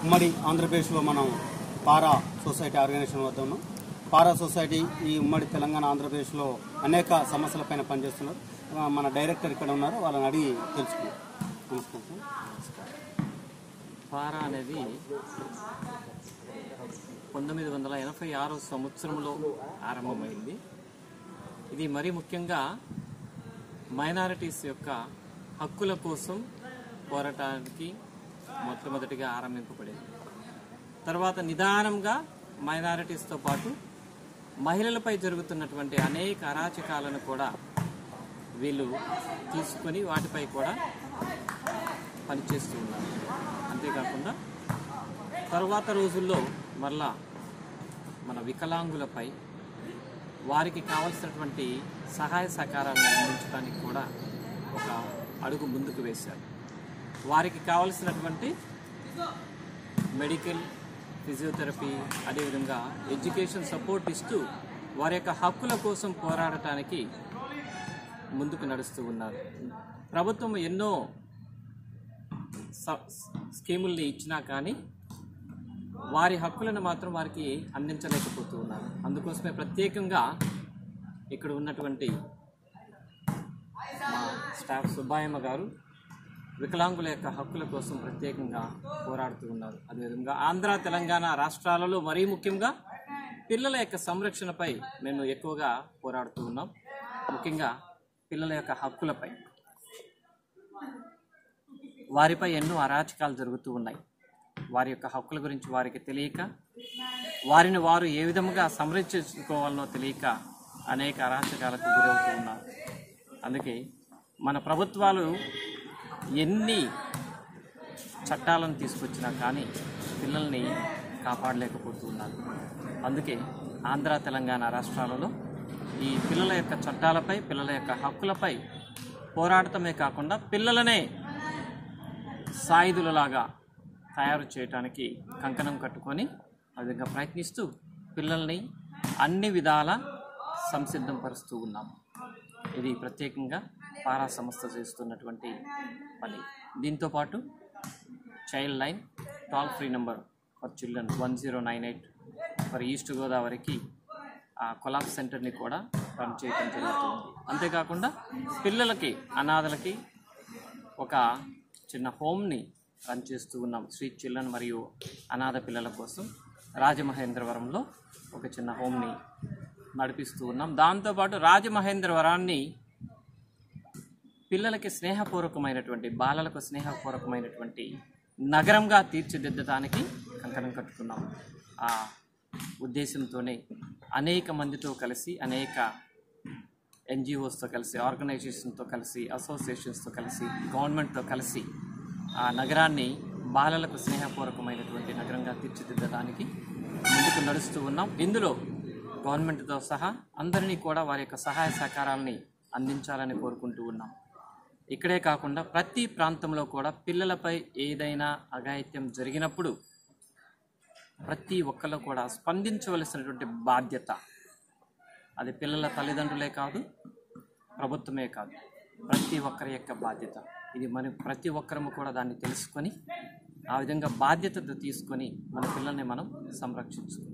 ఉమ్మడి ఆంధ్రప్రదేశ్లో మనం పారా సొసైటీ ఆర్గనైజేషన్ వద్ద ఉన్నాం పారా సొసైటీ ఈ ఉమ్మడి తెలంగాణ ఆంధ్రప్రదేశ్లో అనేక సమస్యలపైన పనిచేస్తున్నారు ఆ, మన డైరెక్టర్ ఇక్కడ ఉన్నారు వాళ్ళని అడిగి తెలుసుకున్నాం నమస్కారం సార్ పారా అనేది పంతొమ్మిది వందల ఎనభై ఆరో సంవత్సరంలో ఆరంభమైంది ఇది మరీ ముఖ్యంగా మైనారిటీస్ యొక్క హక్కుల కోసం పోరాటానికి మొట్టమొదటిగా ఆరంభింపబడింది తర్వాత నిదానంగా మైనారిటీస్తో పాటు మహిళలపై జరుగుతున్నటువంటి అనేక అరాచకాలను కూడా వీళ్ళు తీసుకొని వాటిపై కూడా పనిచేస్తూ ఉన్నారు అంతేకాకుండా తరువాత రోజుల్లో మరలా మన వికలాంగులపై వారికి కావలసినటువంటి సహాయ సహకారాలను అందించడానికి కూడా ఒక అడుగు ముందుకు వేశారు వారికి కావలసినటువంటి మెడికల్ ఫిజియోథెరపీ అదేవిధంగా ఎడ్యుకేషన్ సపోర్ట్ ఇస్తూ వారి యొక్క హక్కుల కోసం పోరాడటానికి ముందుకు నడుస్తూ ఉన్నారు ప్రభుత్వం ఎన్నో స- స్కీముల్ని ఇచ్చినా కానీ వారి హక్కులను మాత్రం వారికి అందించలేకపోతూ ఉన్నారు అందుకోసమే ప్రత్యేకంగా ఇక్కడ ఉన్నటువంటి మా స్టాఫ్ సుబ్బాయమ్మ గారు వికలాంగుల యొక్క హక్కుల కోసం ప్రత్యేకంగా పోరాడుతూ ఉన్నారు అదేవిధంగా ఆంధ్ర తెలంగాణ రాష్ట్రాలలో మరీ ముఖ్యంగా పిల్లల యొక్క సంరక్షణపై మేము ఎక్కువగా పోరాడుతూ ఉన్నాం ముఖ్యంగా పిల్లల యొక్క హక్కులపై వారిపై ఎన్నో అరాచకాలు జరుగుతూ ఉన్నాయి వారి యొక్క హక్కుల గురించి వారికి తెలియక వారిని వారు ఏ విధముగా సంరక్షించుకోవాలనో తెలియక అనేక అరాచకాలకు గురవుతూ ఉన్నారు అందుకే మన ప్రభుత్వాలు ఎన్ని చట్టాలను తీసుకొచ్చినా కానీ పిల్లల్ని కాపాడలేకపోతూ ఉన్నారు అందుకే ఆంధ్ర తెలంగాణ రాష్ట్రాలలో ఈ పిల్లల యొక్క చట్టాలపై పిల్లల యొక్క హక్కులపై పోరాడటమే కాకుండా పిల్లలనే సాయుధులలాగా తయారు చేయడానికి కంకణం కట్టుకొని ఆ విధంగా ప్రయత్నిస్తూ పిల్లల్ని అన్ని విధాల సంసిద్ధం పరుస్తూ ఉన్నాం ఇది ప్రత్యేకంగా పారా సంస్థ చేస్తున్నటువంటి పని దీంతోపాటు child line toll free number for children one zero nine eight for east గోదావరికి ఆ కొలాబ్ సెంటర్ని కూడా రన్ చేయడం జరుగుతుంది అంతేకాకుండా పిల్లలకి అనాథలకి ఒక చిన్న హోమ్ని రన్ చేస్తూ ఉన్నాం స్వీట్ చిల్డ్రన్ మరియు అనాథ పిల్లల కోసం రాజమహేంద్రవరంలో ఒక చిన్న హోమ్ని నడిపిస్తూ ఉన్నాం దాంతోపాటు రాజమహేంద్రవరాన్ని పిల్లలకి స్నేహపూర్వకమైనటువంటి బాలలకు స్నేహపూర్వకమైనటువంటి నగరంగా తీర్చిదిద్దడానికి కంకణం కట్టుకున్నాం ఆ ఉద్దేశంతోనే అనేక మందితో కలిసి అనేక ఎన్జిఓస్తో కలిసి ఆర్గనైజేషన్తో కలిసి అసోసియేషన్స్తో కలిసి గవర్నమెంట్తో కలిసి ఆ నగరాన్ని బాలలకు స్నేహపూర్వకమైనటువంటి నగరంగా తీర్చిదిద్దడానికి ముందుకు నడుస్తూ ఉన్నాం ఇందులో గవర్నమెంట్తో సహా అందరినీ కూడా వారి యొక్క సహాయ సహకారాలని అందించాలని కోరుకుంటూ ఉన్నాం ఇక్కడే కాకుండా ప్రతి ప్రాంతంలో కూడా పిల్లలపై ఏదైనా అఘాయిత్యం జరిగినప్పుడు ప్రతి ఒక్కరు కూడా స్పందించవలసినటువంటి బాధ్యత అది పిల్లల తల్లిదండ్రులే కాదు ప్రభుత్వమే కాదు ప్రతి ఒక్కరి యొక్క బాధ్యత ఇది మన ప్రతి ఒక్కరము కూడా దాన్ని తెలుసుకొని ఆ విధంగా బాధ్యతతో తీసుకొని మన పిల్లల్ని మనం సంరక్షించుకోవాలి